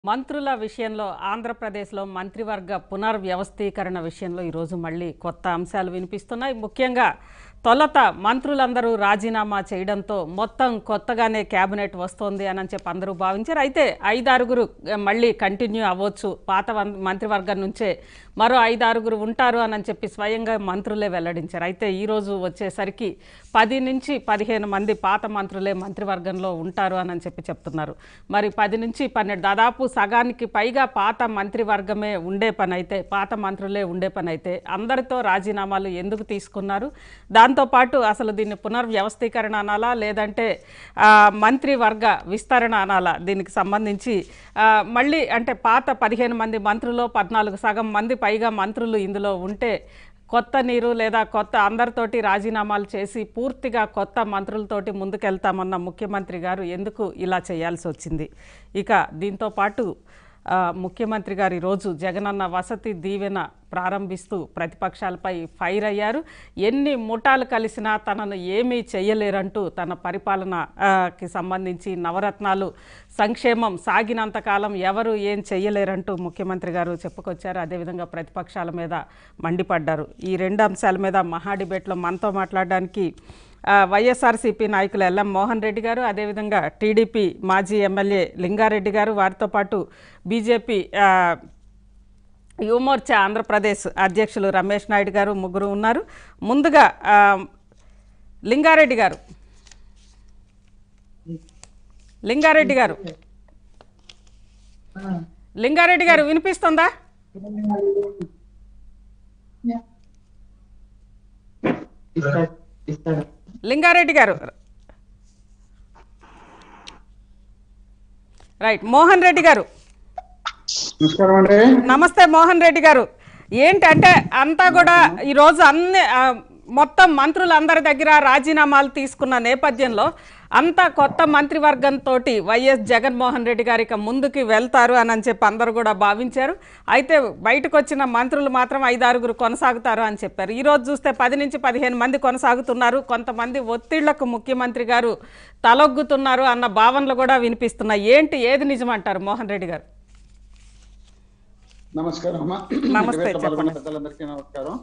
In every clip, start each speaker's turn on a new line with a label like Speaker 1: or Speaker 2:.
Speaker 1: మంత్రుల విషయంలో ఆంధ్రప్రదేశ్లో మంత్రివర్గ పునర్వ్యవస్థీకరణ విషయంలో ఈరోజు మళ్ళీ కొత్త అంశాలు వినిపిస్తున్నాయి ముఖ్యంగా తొలత మంత్రులందరూ రాజీనామా చేయడంతో మొత్తం కొత్తగానే కేబినెట్ వస్తోంది అని చెప్పి అందరూ భావించారు అయితే ఐదారుగురు ఆ, మళ్ళీ కంటిన్యూ అవ్వచ్చు పాత వం- మంత్రివర్గం నుంచే మరో ఐదారుగురు ఉంటారు అని చెప్పి స్వయంగా మంత్రులే వెల్లడించారు అయితే ఈరోజు వచ్చేసరికి పది నుంచి పదిహేను మంది పాత మంత్రులే మంత్రివర్గంలో ఉంటారు అని చెప్పి చెప్తున్నారు మరి పది నుంచి పన్నెండు దాదాపు సగానికి పైగా పాత మంత్రివర్గమే ఉండే పని అయితే పాత మంత్రులే ఉండే పని అయితే అందరితో రాజీనామాలు ఎందుకు తీసుకున్నారు దాంతోపాటు అసలు దీన్ని పునర్వ్యవస్థీకరణ అనాలా లేదంటే ఆ, మంత్రివర్గ విస్తరణ అనాలా దీనికి సంబంధించి ఆ, మళ్ళీ అంటే పాత పదిహేను మంది మంత్రులు పద్నాలుగు సగం మంది పైగా మంత్రులు ఇందులో ఉంటే కొత్త నీరు లేదా కొత్త అందరితోటి రాజీనామాలు చేసి పూర్తిగా కొత్త మంత్రులతోటి ముందుకెళ్తామన్న ముఖ్యమంత్రి గారు ఎందుకు ఇలా చేయాల్సి వచ్చింది ఇక దీంతో పాటు ఆ, ముఖ్యమంత్రి గారు ఈరోజు జగనన్న వసతి దీవెన ప్రారంభిస్తూ ప్రతిపక్షాలపై ఫైర్ అయ్యారు ఎన్ని ముఠాలు కలిసినా తనను ఏమీ చేయలేరంటూ తన పరిపాలనకి సంబంధించి నవరత్నాలు సంక్షేమం సాగినంతకాలం ఎవరు ఏం చెయ్యలేరంటూ ముఖ్యమంత్రి గారు చెప్పుకొచ్చారు అదేవిధంగా ప్రతిపక్షాల మీద మండిపడ్డారు ఈ రెండు అంశాల మీద మహా డిబేట్లో మనతో మాట్లాడడానికి ఆ, వైఎస్ఆర్సీపీ నాయకులు ఎల్ఎం మోహన్ రెడ్డి గారు అదేవిధంగా టీడీపీ మాజీ ఎమ్మెల్యే లింగారెడ్డి గారు వారితో పాటు బీజేపీ ఆ, యువమోర్చా ఆంధ్రప్రదేశ్ అధ్యక్షులు రమేష్ నాయుడు గారు ముగ్గురు ఉన్నారు ముందుగా ఆ, లింగారెడ్డి గారు లింగారెడ్డి గారు లింగారెడ్డి గారు వినిపిస్తుందా
Speaker 2: ఇస్తాడు ఇస్తాడు
Speaker 1: లింగారెడ్డి గారు రైట్ మోహన్ రెడ్డి గారు
Speaker 2: నమస్కారం అండి
Speaker 1: నమస్తే మోహన్ రెడ్డి గారు ఏంటంటే అంతా కూడా ఈరోజు అన్ని ఆ, మొత్తం మంత్రులందరి దగ్గర రాజీనామాలు తీసుకున్న నేపథ్యంలో అంతా కొత్త మంత్రివర్గంతో వైఎస్ జగన్మోహన్ రెడ్డి గారు ఇక ముందుకు వెళ్తారు అని అని చెప్పి అందరూ కూడా భావించారు అయితే బయటకు వచ్చిన మంత్రులు మాత్రం ఐదారుగురు కొనసాగుతారు అని చెప్పారు ఈరోజు చూస్తే పది నుంచి పదిహేను మంది కొనసాగుతున్నారు కొంతమంది ఒత్తిళ్లకు ముఖ్యమంత్రి గారు తలొగ్గుతున్నారు అన్న భావనలు కూడా వినిపిస్తున్నాయి ఏంటి ఏది నిజమంటారు మోహన్ రెడ్డి గారు
Speaker 2: నమస్కారం అమ్మా
Speaker 1: నమస్తే,
Speaker 2: డిబేట్లో పాల్గొన్న
Speaker 1: చెప్పండి.
Speaker 2: పెద్దలందరికీ నమస్కారం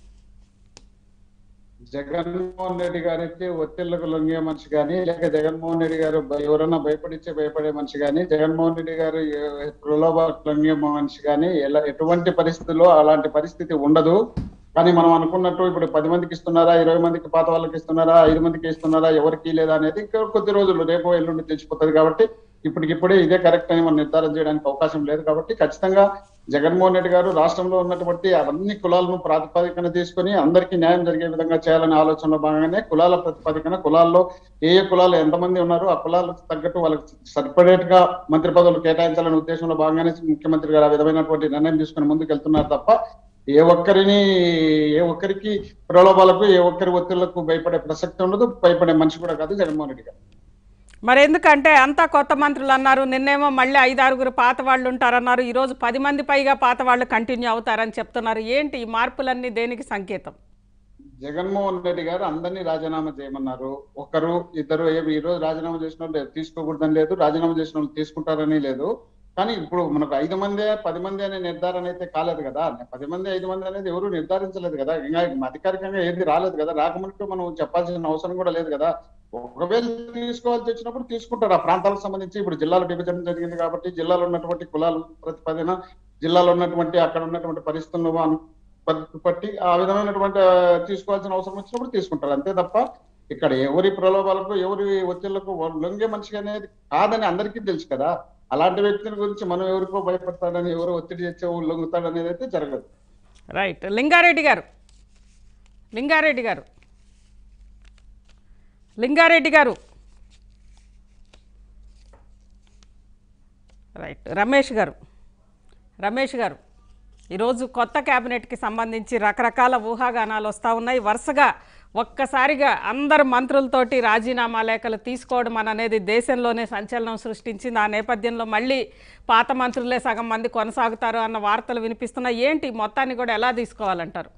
Speaker 2: జగన్మోహన్ రెడ్డి గారికి ఒత్తిళ్లకు లొంగే మనిషి కానీ లేక జగన్మోహన్ రెడ్డి గారు భయ- ఎవరన్నా భయపడిచ్చే భయపడే మనిషి కానీ జగన్మోహన్ రెడ్డి గారు ఏ- ప్రలోభాలకు లొంగే మనిషి కానీ ఎలా ఎటువంటి పరిస్థితుల్లో అలాంటి పరిస్థితి ఉండదు కానీ మనం అనుకున్నట్టు ఇప్పుడు పది మందికి ఇస్తున్నారా ఇరవై మందికి పాత వాళ్ళకి ఇస్తున్నారా ఐదు మందికి ఇస్తున్నారా ఎవరికి లేదా అనేది ఇంకా కొద్ది రోజులు రేపు ఎల్లుండి తెలిసిపోతుంది కాబట్టి ఇప్పటికిప్పుడే ఇదే కరెక్ట్ అని మనం నిర్ధారణ చేయడానికి అవకాశం లేదు కాబట్టి ఖచ్చితంగా జగన్మోహన్ రెడ్డి గారు రాష్ట్రంలో ఉన్నటువంటి అన్ని కులాలను ప్రాతిపదికన తీసుకొని అందరికీ న్యాయం జరిగే విధంగా చేయాలనే ఆలోచనలో భాగంగానే కులాల ప్రతిపాదికన కులాల్లో ఏ ఏ కులాలు ఎంతమంది ఉన్నారు ఆ కులాలకు తగ్గట్టు వాళ్ళకి సపరేట్ గా మంత్రి పదవులు కేటాయించాలనే ఉద్దేశంలో భాగంగానే ముఖ్యమంత్రి గారు ఆ విధమైనటువంటి నిర్ణయం తీసుకుని ముందుకు వెళ్తున్నారు తప్ప ఏ ఒక్కరిని ఏ ఒక్కరికి ప్రలోభాలకు ఏ ఒక్కరి ఒత్తిళ్లకు భయపడే ప్రసక్తి ఉండదు భయపడే మనిషి కూడా కాదు జగన్మోహన్ రెడ్డి గారు
Speaker 1: మరి ఎందుకంటే అంతా కొత్త మంత్రులు అన్నారు నిన్నేమో మళ్ళీ ఐదారుగురు పాత వాళ్ళు ఉంటారన్నారు ఈరోజు పది మంది పైగా పాత వాళ్ళు కంటిన్యూ అవుతారని చెప్తున్నారు ఏంటి ఈ మార్పులన్నీ దేనికి సంకేతం
Speaker 2: జగన్మోహన్ రెడ్డి గారు అందరినీ రాజీనామా చేయమన్నారు ఒకరు ఇద్దరు ఏమి ఈ రోజు రాజీనామా చేసిన వాళ్ళు తీసుకోకూడదని లేదు రాజీనామా చేసిన వాళ్ళు తీసుకుంటారని లేదు కానీ ఇప్పుడు మనకు ఐదు మందే పది మంది అనే నిర్ధారణ అయితే కాలేదు కదా పది మంది ఐదు మంది అనేది ఎవరు నిర్ధారించలేదు కదా ఇంకా అధికారికంగా ఏది రాలేదు కదా రాకముందు మనం చెప్పాల్సిన అవసరం కూడా లేదు కదా ఒకవేళ తీసుకోవాల్సి వచ్చినప్పుడు తీసుకుంటారు ఆ ప్రాంతాలకు సంబంధించి ఇప్పుడు జిల్లాల విభజన జరిగింది కాబట్టి జిల్లాలో ఉన్నటువంటి కులాల ప్రతిపాదన జిల్లాలో ఉన్నటువంటి అక్కడ ఉన్నటువంటి పరిస్థితులను అను- పట్టు- పట్టి ఆ విధమైనటువంటి ఆ, తీసుకోవాల్సిన అవసరం వచ్చినప్పుడు తీసుకుంటారు అంతే తప్ప ఇక్కడ ఎవరి ప్రలోభాలకు ఎవరి ఒత్తిళ్లకు వాళ్ళు లొంగే మనిషి అనేది కాదని అందరికీ తెలుసు కదా అలాంటి వ్యక్తిని గురించి మనం ఎవరికో భయపడతాడని ఎవరో ఒత్తిడి చేసే లొంగుతాడు అనేది అయితే జరగదు
Speaker 1: రైట్ లింగారెడ్డి గారు లింగారెడ్డి గారు లింగారెడ్డి గారు రైట్ రమేష్ గారు రమేష్ గారు ఈరోజు కొత్త క్యాబినెట్కి సంబంధించి రకరకాల ఊహాగానాలు వస్తూ ఉన్నాయి వరుసగా ఒక్కసారిగా అందరు మంత్రులతోటి రాజీనామా లేఖలు తీసుకోవడం అని అనేది దేశంలోనే సంచలనం సృష్టించింది ఆ నేపథ్యంలో మళ్ళీ పాత మంత్రులే సగం మంది కొనసాగుతారు అన్న వార్తలు వినిపిస్తున్నాయి ఏంటి మొత్తాన్ని కూడా ఎలా తీసుకోవాలంటారు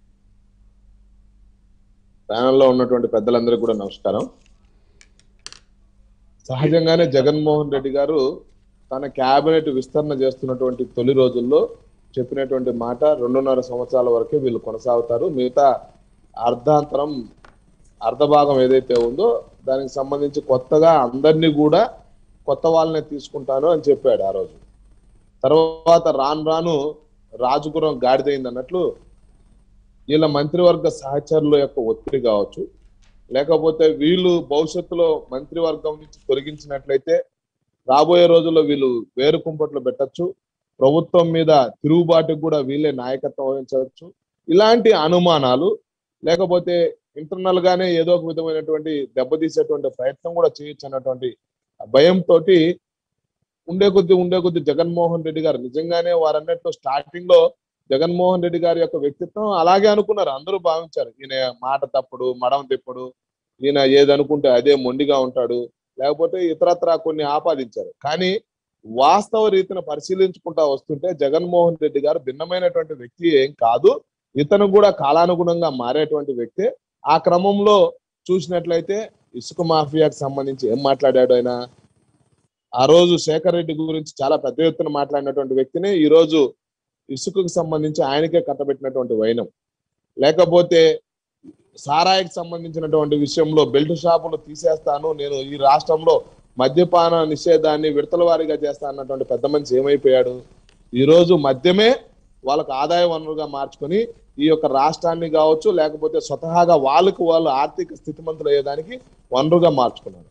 Speaker 3: ప్యానల్లో ఉన్నటువంటి పెద్దలందరికీ కూడా నమస్కారం సహజంగానే జగన్మోహన్ రెడ్డి గారు తన క్యాబినెట్ విస్తరణ చేస్తున్నటువంటి తొలి రోజుల్లో చెప్పినటువంటి మాట రెండున్నర సంవత్సరాల వరకే వీళ్ళు కొనసాగుతారు మిగతా అర్ధాంతరం అర్ధ భాగం ఏదైతే ఉందో దానికి సంబంధించి కొత్తగా అందరినీ కూడా కొత్త వాళ్ళనే తీసుకుంటాను అని చెప్పాడు ఆ రోజు తర్వాత రాను రాను రాజుగురం గాడిదైంది అన్నట్లు వీళ్ళ మంత్రివర్గ సహచరుల యొక్క ఒత్తిడి కావచ్చు లేకపోతే వీళ్ళు భవిష్యత్తులో మంత్రివర్గం నుంచి తొలగించినట్లయితే రాబోయే రోజుల్లో వీళ్ళు వేరు కుంపట్లు పెట్టచ్చు ప్రభుత్వం మీద తిరుగుబాటుకు కూడా వీళ్ళే నాయకత్వం వహించవచ్చు ఇలాంటి అనుమానాలు లేకపోతే ఇంటర్నల్ గానే ఏదో ఒక విధమైనటువంటి దెబ్బతీసేటువంటి ప్రయత్నం కూడా చేయొచ్చు అన్నటువంటి భయంతో ఉండే కొద్ది ఉండే కొద్ది జగన్మోహన్ రెడ్డి గారు నిజంగానే వారన్నట్టు స్టార్టింగ్ లో జగన్మోహన్ రెడ్డి గారి యొక్క వ్యక్తిత్వం అలాగే అనుకున్నారు అందరూ భావించారు ఈయన మాట తప్పుడు మడం తిప్పడు ఈయన ఏది అనుకుంటే అదే మొండిగా ఉంటాడు లేకపోతే ఇతరత్ర కొన్ని ఆపాదించారు కానీ వాస్తవ రీతిని పరిశీలించుకుంటా వస్తుంటే జగన్మోహన్ రెడ్డి గారు భిన్నమైనటువంటి వ్యక్తి ఏం కాదు ఇతను కూడా కాలానుగుణంగా మారేటువంటి వ్యక్తి ఆ క్రమంలో చూసినట్లయితే ఇసుక మాఫియాకి సంబంధించి ఏం మాట్లాడాడు ఆయన ఆ రోజు శేఖర్ రెడ్డి గురించి చాలా పెద్ద ఎత్తున మాట్లాడినటువంటి వ్యక్తిని ఈ రోజు ఇసుకకు సంబంధించి ఆయనకే కట్టబెట్టినటువంటి వైనం లేకపోతే సారాయికి సంబంధించినటువంటి విషయంలో బెల్ట్ షాపులు తీసేస్తాను నేను ఈ రాష్ట్రంలో మద్యపాన నిషేధాన్ని విడతల వారీగా చేస్తా అన్నటువంటి పెద్ద మనిషి ఏమైపోయాడు ఈ రోజు మద్యమే వాళ్ళకు ఆదాయ వనరుగా మార్చుకొని ఈ యొక్క రాష్ట్రాన్ని కావచ్చు లేకపోతే స్వతహాగా వాళ్ళకు వాళ్ళు ఆర్థిక స్థితిమంతులు అయ్యేదానికి వనరుగా మార్చుకున్నారు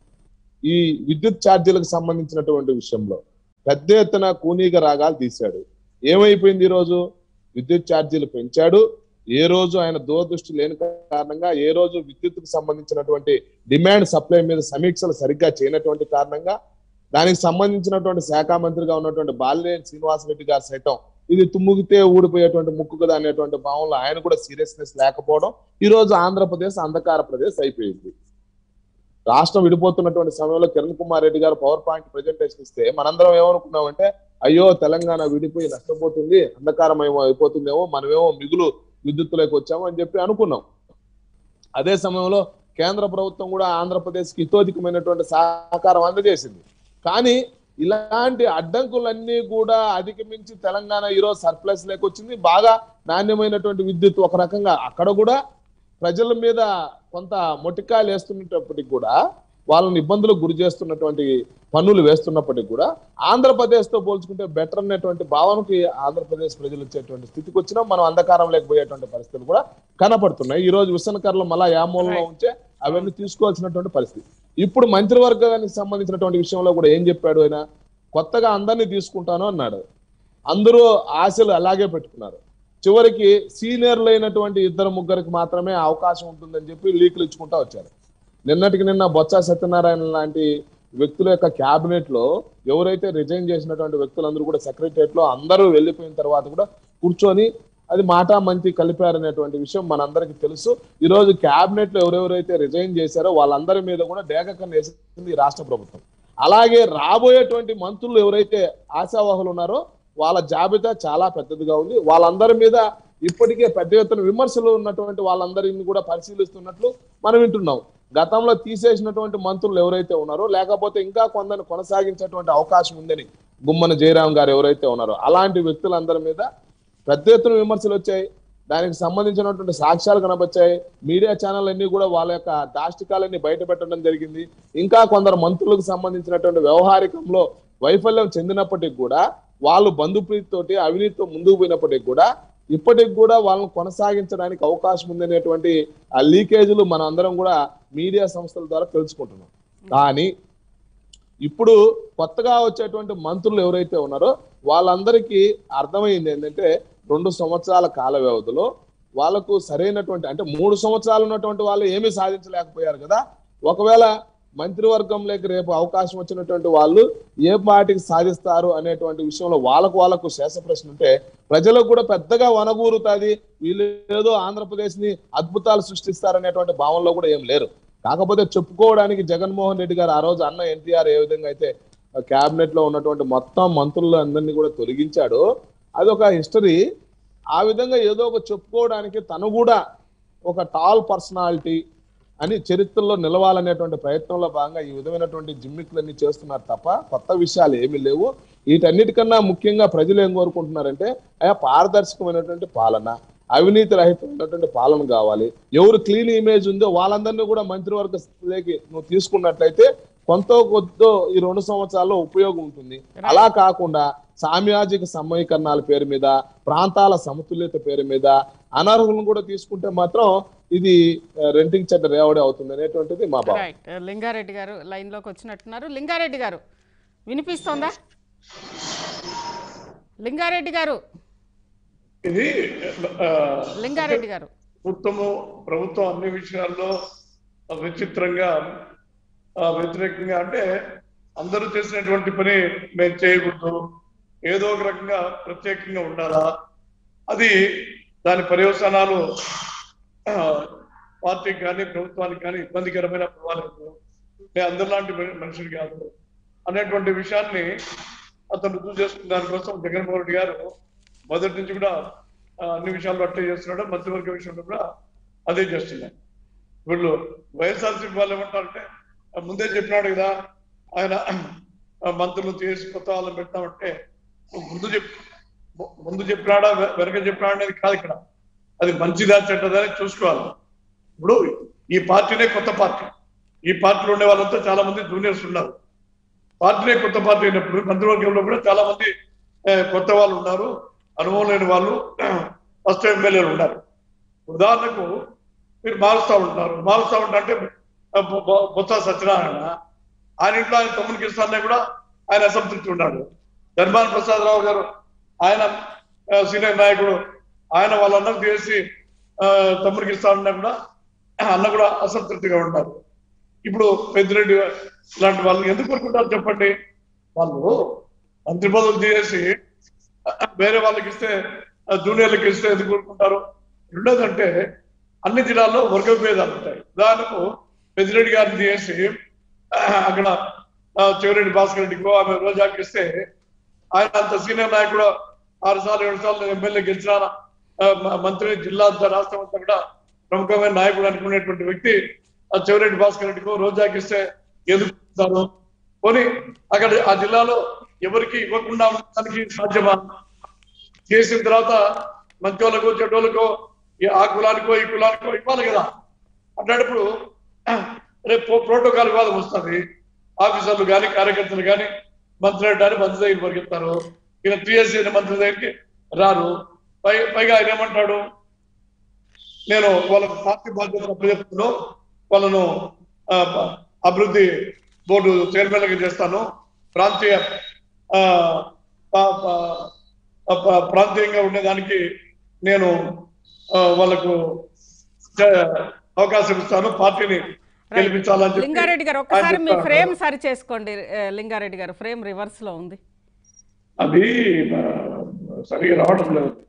Speaker 3: ఈ విద్యుత్ ఛార్జీలకు సంబంధించినటువంటి విషయంలో పెద్ద ఎత్తున కూనీగా రాగాలు తీశాడు ఏమైపోయింది ఈ రోజు విద్యుత్ ఛార్జీలు పెంచాడు ఏ రోజు ఆయన దూరదృష్టి లేని కారణంగా ఏ రోజు విద్యుత్కు సంబంధించినటువంటి డిమాండ్ సప్లై మీద సమీక్షలు సరిగ్గా చేయనటువంటి కారణంగా దానికి సంబంధించినటువంటి శాఖ మంత్రిగా ఉన్నటువంటి బాలినేని శ్రీనివాసరెడ్డి గారు సైతం ఇది తుమ్ముగితే ఊడిపోయేటువంటి ముక్కు కదా అనేటువంటి భావంలో ఆయన కూడా సీరియస్నెస్ లేకపోవడం ఈ రోజు ఆంధ్రప్రదేశ్ అంధకార ప్రదేశ్ అయిపోయింది రాష్ట్రం విడిపోతున్నటువంటి సమయంలో కిరణ్ కుమార్ రెడ్డి గారు పవర్ పాయింట్ ప్రజెంటేషన్ ఇస్తే మనందరం ఏమనుకున్నామంటే అయ్యో తెలంగాణ విడిపోయి నష్టపోతుంది అంధకారమేమో అయిపోతుందేమో మనమేమో మిగులు విద్యుత్తులోకి వచ్చాము అని చెప్పి అనుకున్నాం అదే సమయంలో కేంద్ర ప్రభుత్వం కూడా ఆంధ్రప్రదేశ్కి హితోధికమైనటువంటి సహకారం అందజేసింది కానీ ఇలాంటి అడ్డంకులన్నీ కూడా అధిగమించి తెలంగాణ ఈరోజు సర్ప్లస్ లేకొచ్చింది బాగా నాణ్యమైనటువంటి విద్యుత్ ఒక రకంగా అక్కడ కూడా ప్రజల మీద కొంత మొటికాయలు వేస్తున్నప్పటికి కూడా వాళ్ళని ఇబ్బందులకు గురి చేస్తున్నటువంటి పన్నులు వేస్తున్నప్పటికీ కూడా ఆంధ్రప్రదేశ్ తో పోల్చుకుంటే బెటర్ అనేటువంటి భావనకి ఆంధ్రప్రదేశ్ ప్రజలు వచ్చేటువంటి స్థితికి వచ్చినా మనం అంధకారం లేకపోయేటువంటి పరిస్థితులు కూడా కనపడుతున్నాయి ఈ రోజు విసనకర్లు మళ్ళా యామూలంలో ఉంచే అవన్నీ తీసుకోవాల్సినటువంటి పరిస్థితి ఇప్పుడు మంత్రివర్గానికి సంబంధించినటువంటి విషయంలో కూడా ఏం చెప్పాడు ఆయన కొత్తగా అందరినీ తీసుకుంటాను అన్నాడు అందరూ ఆశలు అలాగే పెట్టుకున్నారు చివరికి సీనియర్లు అయినటువంటి ఇద్దరు ముగ్గురికి మాత్రమే అవకాశం ఉంటుందని చెప్పి లీకులు ఇచ్చుకుంటా వచ్చారు నిన్నటికి నిన్న బొత్స సత్యనారాయణ లాంటి వ్యక్తుల యొక్క క్యాబినెట్ లో ఎవరైతే రిజైన్ చేసినటువంటి వ్యక్తులందరూ కూడా సెక్రటరియట్ లో అందరూ వెళ్ళిపోయిన తర్వాత కూడా కూర్చొని అది మాటా మంతి కలిపారనేటువంటి విషయం మనందరికీ తెలుసు ఈ రోజు క్యాబినెట్ లో ఎవరెవరైతే రిజైన్ చేశారో వాళ్ళందరి మీద కూడా డేగకన్ను వేసింది ఈ రాష్ట్ర ప్రభుత్వం అలాగే రాబోయేటువంటి మంత్రులు ఎవరైతే ఆశావాహులు ఉన్నారో వాళ్ళ జాబితా చాలా పెద్దదిగా ఉంది వాళ్ళందరి మీద ఇప్పటికే పెద్ద ఎత్తున విమర్శలు ఉన్నటువంటి వాళ్ళందరిని కూడా పరిశీలిస్తున్నట్లు మనం వింటున్నాం గతంలో తీసేసినటువంటి మంత్రులు ఎవరైతే ఉన్నారో లేకపోతే ఇంకా కొందరిని కొనసాగించేటువంటి అవకాశం ఉందని గుమ్మన జయరాం గారు ఎవరైతే ఉన్నారో అలాంటి వ్యక్తులందరి మీద పెద్ద ఎత్తున విమర్శలు వచ్చాయి దానికి సంబంధించినటువంటి సాక్ష్యాలు కనబచ్చాయి మీడియా ఛానల్ అన్ని కూడా వాళ్ళ యొక్క దాష్టికాలన్నీ బయట పెట్టడం జరిగింది ఇంకా కొందరు మంత్రులకు సంబంధించినటువంటి వ్యవహారికంలో వైఫల్యం చెందినప్పటికీ కూడా వాళ్ళు బంధుప్రీతితోటి అవినీతితో ముందుకు పోయినప్పటికీ కూడా ఇప్పటికి కూడా వాళ్ళని కొనసాగించడానికి అవకాశం ఉందనేటువంటి ఆ లీకేజీలు మనం అందరం కూడా మీడియా సంస్థల ద్వారా తెలుసుకుంటున్నాం కానీ ఇప్పుడు కొత్తగా వచ్చేటువంటి మంత్రులు ఎవరైతే ఉన్నారో వాళ్ళందరికీ అర్థమైంది ఏంటంటే రెండు సంవత్సరాల కాల వ్యవధిలో వాళ్ళకు సరైనటువంటి అంటే మూడు సంవత్సరాలు ఉన్నటువంటి వాళ్ళు ఏమీ సాధించలేకపోయారు కదా ఒకవేళ మంత్రివర్గంలోకి రేపు అవకాశం వచ్చినటువంటి వాళ్ళు ఏ పార్టీకి సాధిస్తారు అనేటువంటి విషయంలో వాళ్ళకు వాళ్ళకు శేష ప్రశ్న ఉంటే ప్రజలకు కూడా పెద్దగా వనగూరుతుంది వీళ్ళు ఏదో ఆంధ్రప్రదేశ్ ని అద్భుతాలు సృష్టిస్తారనేటువంటి భావనలో కూడా ఏం లేరు కాకపోతే చెప్పుకోవడానికి జగన్మోహన్ రెడ్డి గారు ఆ రోజు అన్న ఎన్టీఆర్ ఏ విధంగా అయితే కేబినెట్ లో ఉన్నటువంటి మొత్తం మంత్రులు అందరినీ కూడా తొలగించాడో అది ఒక హిస్టరీ ఆ విధంగా ఏదో ఒక చెప్పుకోవడానికి తను కూడా ఒక టాల్ పర్సనాలిటీ అని చరిత్రలో నిలవాలనేటువంటి ప్రయత్నంలో భాగంగా ఈ విధమైనటువంటి జిమ్మిక్లన్నీ చేస్తున్నారు తప్ప కొత్త విషయాలు ఏమీ లేవు వీటన్నిటికన్నా ముఖ్యంగా ప్రజలు ఏం కోరుకుంటున్నారంటే అయా పారదర్శకమైనటువంటి పాలన అవినీతి రహితమైనటువంటి పాలన కావాలి ఎవరు క్లీన్ ఇమేజ్ ఉందో వాళ్ళందరినీ కూడా మంత్రివర్గ స్థితిలోకి నువ్వు తీసుకున్నట్లయితే కొంత కొద్దో ఈ రెండు సంవత్సరాల్లో ఉపయోగం ఉంటుంది అలా కాకుండా సామ్యాజిక సమీకరణాల పేరు మీద ప్రాంతాల సమతుల్యత పేరు మీద అనర్హులను కూడా తీసుకుంటే మాత్రం ఇది ఆ, రెంటింగ్ చెడ్డ రేవడే అవుతుంది అనేటువంటిది మా భావం
Speaker 1: రైట్ లింగారెడ్డి గారు లైన్లోకి వచ్చినట్టున్నారు లింగారెడ్డి గారు వినిపిస్తోందా లింగారెడ్డి గారు
Speaker 4: ఇది ఆ,
Speaker 1: లింగారెడ్డి గారు
Speaker 4: ప్రభుత్వము ప్రభుత్వం అన్ని విషయాల్లో విచిత్రంగా ఆ, వ్యతిరేకంగా అంటే అందరూ చేసినటువంటి పని మేము చేయకూడదు ఏదో ఒక రకంగా ప్రత్యేకంగా ఉండాలా అది దాని పర్యవసానాలు ఆ, పార్టీకి కానీ ప్రభుత్వానికి కానీ ఇబ్బందికరమైన పర్వాలేదు నేను అందరిలాంటి మనిషిని కాదు అనేటువంటి విషయాన్ని అతను రుజువు చేసుకున్న దానికోసం జగన్మోహన్ రెడ్డి గారు మొదటి నుంచి కూడా ఆ, అన్ని విషయాల్లో అట్లే చేస్తున్నాడు మంత్రివర్గ విషయంలో కూడా అదే చేస్తున్నాడు వీళ్ళు వైఎస్ఆర్సీపీ వాళ్ళు ఏమంటారంటే ఆ, ముందే చెప్పినాడు కదా ఆయన ఆ, మంత్రులు చేసి కొత్త వాళ్ళని పెట్టామంటే ముందు చెప్ ముందు చెప్పినాడా వె- వెనక చెప్పినాడా అనేది కాదు ఇక్కడ అది మంచిదా చెడ్డదా అని చూసుకోవాలి ఇప్పుడు ఈ పార్టీనే కొత్త పార్టీ ఈ పార్టీలో ఉండే వాళ్ళంతా చాలా మంది జూనియర్స్ ఉన్నారు పార్టీనే కొత్త పార్టీ అయినప్పుడు మంత్రివర్గంలో కూడా చాలా మంది ఆ, కొత్త వాళ్ళు ఉన్నారు అనుభవం లేని వాళ్ళు ఫస్ట్ ఎమ్మెల్యేలు ఉన్నారు ఉదాహరణకు మీరు మారుస్తా ఉంటారు మారుస్తా ఉంటా అంటే ఆ, బొ- బొ- బొత్స సత్యనారాయణ ఆయన ఇంట్లో ఆయన తమ్ముని కృష్ణ కూడా ఆయన అసంతృప్తి ఉన్నాడు ధర్మాన ప్రసాదరావు గారు ఆయన ఆ, సీనియర్ నాయకుడు ఆయన వాళ్ళందరూ చేసి ఆ, తమ్ముడికి ఇస్తానన్నా కూడా అన్న కూడా అసంతృప్తిగా ఉన్నారు ఇప్పుడు పెద్దిరెడ్డి ఇలాంటి వాళ్ళు ఎందుకు కోరుకుంటారు చెప్పండి వాళ్ళు మంత్రి పదవులు చేసి వేరే వాళ్ళకి ఇస్తే ఆ, జూనియర్లకు ఇస్తే ఎందుకు కోరుకుంటారు రెండోదంటే అన్ని జిల్లాల్లో వర్గ భేదాలు ఉంటాయి ఉదాహరణకు పెద్దిరెడ్డి గారిని చేసి ఆ, అక్కడ ఆ, చెవిరెడ్డి భాస్కర్ రెడ్డికో ఆమె రోజాకి ఇస్తే ఆయన అంత సీనియర్ నాయకుడు ఆరు సార్లు ఏడు సార్లు ఎమ్మెల్యే గెలిచిన ఆ, మ- మంత్రి జిల్లా అంతా రాష్ట్రం అంతా కూడా ప్రముఖమైన నాయకుడు అనుకునేటువంటి వ్యక్తి ఆ చెవిరెడ్డి భాస్కర్ రెడ్డికో రోజాకి ఇస్తే ఎదుర్కొంటారు పోనీ అక్కడ ఆ జిల్లాలో ఎవరికి ఇవ్వకుండా ఉండడానికి సాధ్యమా చేసిన తర్వాత మంచోళ్ళకో చెడ్డోళ్ళకో ఈ ఆ కులానికో ఈ కులానికో ఇవ్వాలి కదా అట్లాంటప్పుడు రేపు ప్రోటోకాల్ వివాదం వస్తుంది ఆఫీసర్లు కానీ కార్యకర్తలు కానీ మంత్రి అంటారు మంత్రి దగ్గర పరిగెత్తారు ఈయన టీఎస్సీ మంత్రి దగ్గరికి రారు పై పైగా ఆయన ఏమంటాడు నేను వాళ్ళకు పార్టీ బాధ్యతలు అప్పచెప్తాను వాళ్ళను ఆ, అభివృద్ధి బోర్డు చైర్మన్గా చేస్తాను ప్రాంతీయ ఆ, ప- ప- ఆ, ప- ప్రాంతీయంగా ఉండేదానికి నేను ఆ, వాళ్ళకు చ- అవకాశం ఇస్తాను పార్టీని గెలిపించాలని చెప్పి
Speaker 1: లింగారెడ్డి గారు
Speaker 4: ఆయన
Speaker 1: ఒక్కసారి మీ
Speaker 4: చెప్తా
Speaker 1: ఫ్రేమ్
Speaker 4: ఉన్నారు.
Speaker 1: సరి చేసుకోండి ఏ, లింగారెడ్డి గారు ఫ్రేమ్ రివర్స్ లో ఉంది
Speaker 4: అది ఆ, సరిగా రావడం లేదు